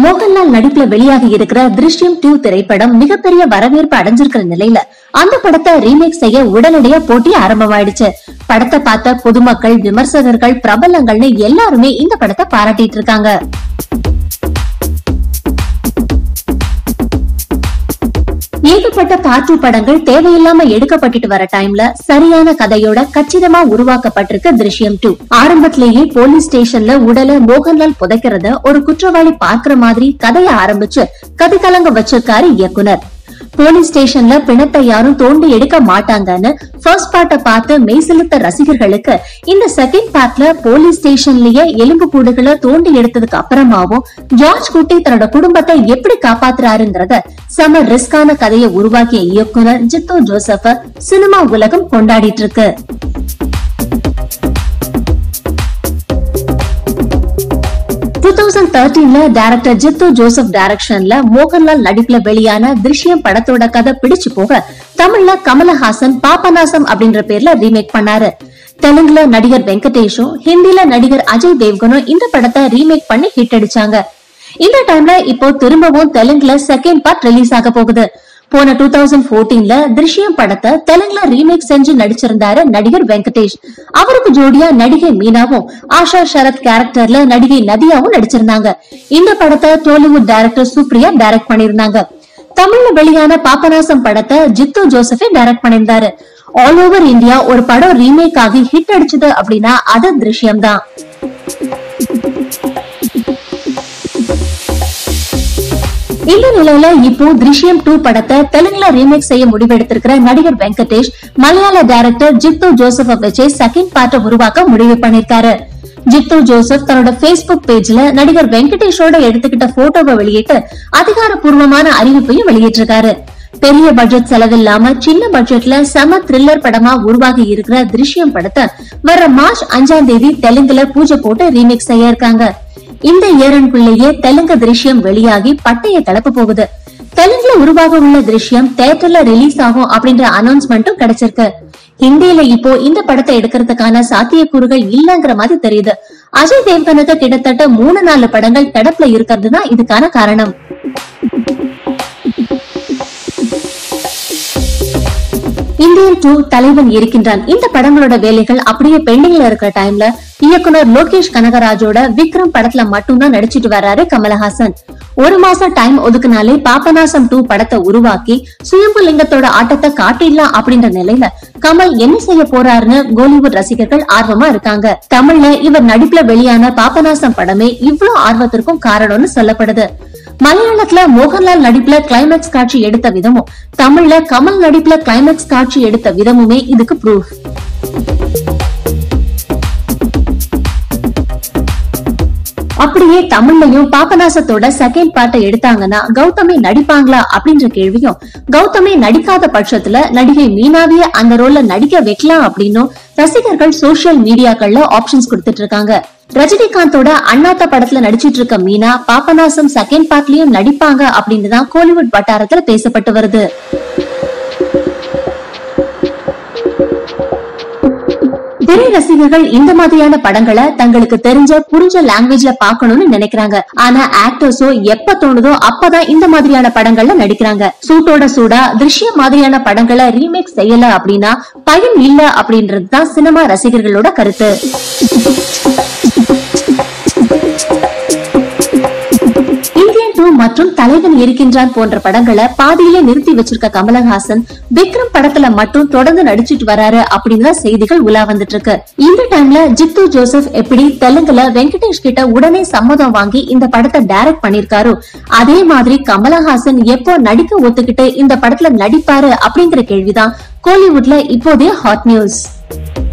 மோகன்லால் நடிப்புல வெளியாகி இருக்கிற திருஷ்யம் டூ திரைப்படம் மிகப்பெரிய வரவேற்பு அடைஞ்சிருக்கிற நிலையில அந்த படத்தை ரீமேக் செய்ய உடனடியா போட்டி ஆரம்பமாயிடுச்சு படத்தை பார்த்த பொதுமக்கள் விமர்சகர்கள் பிரபலங்கள்னு எல்லாருமே இந்த படத்தை பாராட்டிட்டு இருக்காங்க ஏகப்பட்ட பார்ட் டூ படங்கள் தேவையில்லாம எடுக்கப்பட்டுட்டு வர டைம்ல சரியான கதையோட கச்சிதமா உருவாக்கப்பட்டிருக்கு திருஷ்யம் டூ ஆரம்பத்திலேயே போலீஸ் ஸ்டேஷன்ல உடலை மோகன்லால் புதைக்கிறத ஒரு குற்றவாளி பார்க்கிற மாதிரி கதைய ஆரம்பிச்சு கதை கலங்க வச்சிருக்காரு இயக்குனர் போலீஸ் ஸ்டேஷன்ல பிணத்தை யாரும் தோண்டி எடுக்க மாட்டாங்கன்னு ஃபர்ஸ்ட் பார்ட்ட பார்த்து மெய்சிலுத்த ரசிகர்களுக்கு இந்த செகண்ட் பார்ட்ல போலீஸ் ஸ்டேஷன்லயே எலும்பு கூடுகளை தோண்டி எடுத்ததுக்கு அப்புறமாவும் ஜார்ஜ் குட்டி தன்னோட குடும்பத்தை எப்படி காப்பாத்துறாருங்கிறத செம ரிஸ்கான கதையை உருவாக்கிய இயக்குனர் ஜித்து ஜோசப்ப சினிமா உலகம் கொண்டாடிட்டு இருக்கு டூ தௌசண்ட் தேர்ட்டீன்ல டைரக்டர் ஜித்து ஜோசப் டைரக்ஷன்ல மோகன்லால் நடிப்புல வெளியான திருஷ்யம் படத்தோட கதை பிடிச்சு போக தமிழ்ல கமலஹாசன் பாபநாசம் அப்படின்ற பேர்ல ரீமேக் பண்ணாரு தெலுங்குல நடிகர் வெங்கடேஷும் ஹிந்தில நடிகர் அஜய் தேவ்கனும் இந்த படத்தை ரீமேக் பண்ணி ஹிட் அடிச்சாங்க இந்த டைம்ல இப்போ திரும்பவும் தெலுங்குல செகண்ட் பார்ட் ரிலீஸ் ஆக போகுது போன டூ தௌசண்ட் போர்டீன்ல திருஷ்யம் படத்தை தெலுங்குல ரீமேக் செஞ்சு நடிச்சிருந்தாரு நடிகர் வெங்கடேஷ் அவருக்கு ஜோடியா நடிகை மீனாவும் ஆஷா சரத் கேரக்டர்ல நடிகை நதியாவும் நடிச்சிருந்தாங்க இந்த படத்தை டோலிவுட் டைரக்டர் சுப்ரியா டைரக்ட் பண்ணிருந்தாங்க தமிழ்ல வெளியான பாபநாசம் படத்தை ஜித்து ஜோசஃபே டைரக்ட் பண்ணியிருந்தாரு ஆல் ஓவர் இந்தியா ஒரு படம் ரீமேக் ஆகி ஹிட் அடிச்சது அப்படின்னா அது திருஷ்யம் தான் இந்த நிலையில இப்போ திருஷ்யம் டூ படத்தை தெலுங்குல ரீமேக் செய்ய முடிவெடுத்திருக்கிற நடிகர் வெங்கடேஷ் மலையாள டைரக்டர் ஜித்து ஜோசப் வச்சு செகண்ட் பார்ட்டை உருவாக்க முடிவு பண்ணிருக்காரு ஜித்து ஜோசப் தன்னோட Facebook பேஜ்ல நடிகர் வெங்கடேஷோட எடுத்துக்கிட்ட போட்டோவை வெளியிட்டு அதிகாரப்பூர்வமான அறிவிப்பையும் வெளியிட்டிருக்காரு பெரிய பட்ஜெட் செலவில்லாம சின்ன பட்ஜெட்ல செம த்ரில்லர் படமா உருவாகி இருக்கிற திருஷ்யம் படத்தை வர மார்ச் அஞ்சாம் தேதி தெலுங்குல பூஜை போட்டு ரீமேக் செய்ய இருக்காங்க இந்த இயரனுக்குள்ளேயே தெலுங்கு திருஷ்யம் வெளியாகி பட்டைய கிளப்ப போகுது தெலுங்குல உருவாக உள்ள திருஷ்யம் தியேட்டர்ல ரிலீஸ் ஆகும் அப்படின்ற அனௌன்ஸ்மெண்ட்டும் கிடைச்சிருக்கு ஹிந்தியில இப்போ இந்த படத்தை எடுக்கிறதுக்கான சாத்தியக்கூறுகள் இல்லங்கிற மாதிரி தெரியுது அஜய் தேவ்கனுக்கு கிட்டத்தட்ட மூணு நாலு படங்கள் கிடப்புல இருக்கிறது தான் இதுக்கான காரணம் இந்தியன் டூ தலைவன் இருக்கின்றான் இந்த படங்களோட வேலைகள் அப்படியே பெண்டிங்ல இருக்கிற டைம்ல இயக்குனர் லோகேஷ் கனகராஜோட விக்ரம் படத்துல மட்டும்தான் நடிச்சிட்டு வர்றாரு கமலஹாசன் ஒரு மாசம் டைம் ஒதுக்குனாலே பாபநாசம் டூ படத்தை உருவாக்கி சுயம்பு லிங்கத்தோட ஆட்டத்தை காட்டிடலாம் அப்படின்ற நிலையில கமல் என்ன செய்ய போறாருன்னு கோலிவுட் ரசிகர்கள் ஆர்வமா இருக்காங்க தமிழ்ல இவர் நடிப்புல வெளியான பாபநாசம் படமே இவ்வளவு ஆர்வத்திற்கும் காரணம்னு சொல்லப்படுது மலையாளத்துல மோகன்லால் நடிப்புல கிளைமேக்ஸ் காட்சி எடுத்த விதமும் தமிழ்ல கமல் நடிப்புல கிளைமேக்ஸ் காட்சி எடுத்த விதமுமே இதுக்கு ப்ரூஃப் அப்படியே தமிழ்லயும் பாபநாசத்தோட செகண்ட் பார்ட்டை எடுத்தாங்கன்னா கௌதமி நடிப்பாங்களா அப்படின்ற கேள்வியும் கௌதமி நடிக்காத பட்சத்துல நடிகை மீனாவிய அந்த ரோல்ல நடிக்க வைக்கலாம் அப்படின்னும் ரசிகர்கள் சோசியல் மீடியாக்கள்ல ஆப்ஷன்ஸ் கொடுத்துட்டு இருக்காங்க ரஜினிகாந்தோட அண்ணாத்த படத்துல நடிச்சிட்டு இருக்க மீனா பாபநாசம் செகண்ட் பார்ட்லயும் நடிப்பாங்க அப்படின்னு தான் கோலிவுட் வட்டாரத்துல பேசப்பட்டு வருது திரை ரசிகர்கள் இந்த மாதிரியான படங்களை தங்களுக்கு தெரிஞ்ச புரிஞ்ச லாங்குவேஜ்ல பார்க்கணும்னு நினைக்கிறாங்க ஆனா ஆக்டர்ஸோ எப்ப தோணுதோ அப்பதான் இந்த மாதிரியான படங்கள்ல நடிக்கிறாங்க சூட்டோட சூடா திருஷ்யம் மாதிரியான படங்களை ரீமேக் செய்யல அப்படின்னா பயன் இல்ல அப்படின்றது தான் சினிமா ரசிகர்களோட கருத்து இந்தியன் டூ மற்றும் தலைவன் இருக்கின்றான் போன்ற படங்களை பாதியிலே நிறுத்தி வச்சிருக்க கமலஹாசன் விக்ரம் படத்துல மட்டும் தொடர்ந்து நடிச்சிட்டு வராரு அப்படின்னு தான் செய்திகள் உலா வந்துட்டு இருக்கு இந்த டைம்ல ஜித்து ஜோசப் எப்படி தெலுங்குல வெங்கடேஷ் கிட்ட உடனே சம்மதம் வாங்கி இந்த படத்தை டைரக்ட் பண்ணிருக்காரோ அதே மாதிரி கமலஹாசன் எப்போ நடிக்க ஒத்துக்கிட்டு இந்த படத்துல நடிப்பாரு அப்படிங்கிற கேள்விதான் கோலிவுட்ல இப்போதைய ஹாட் நியூஸ்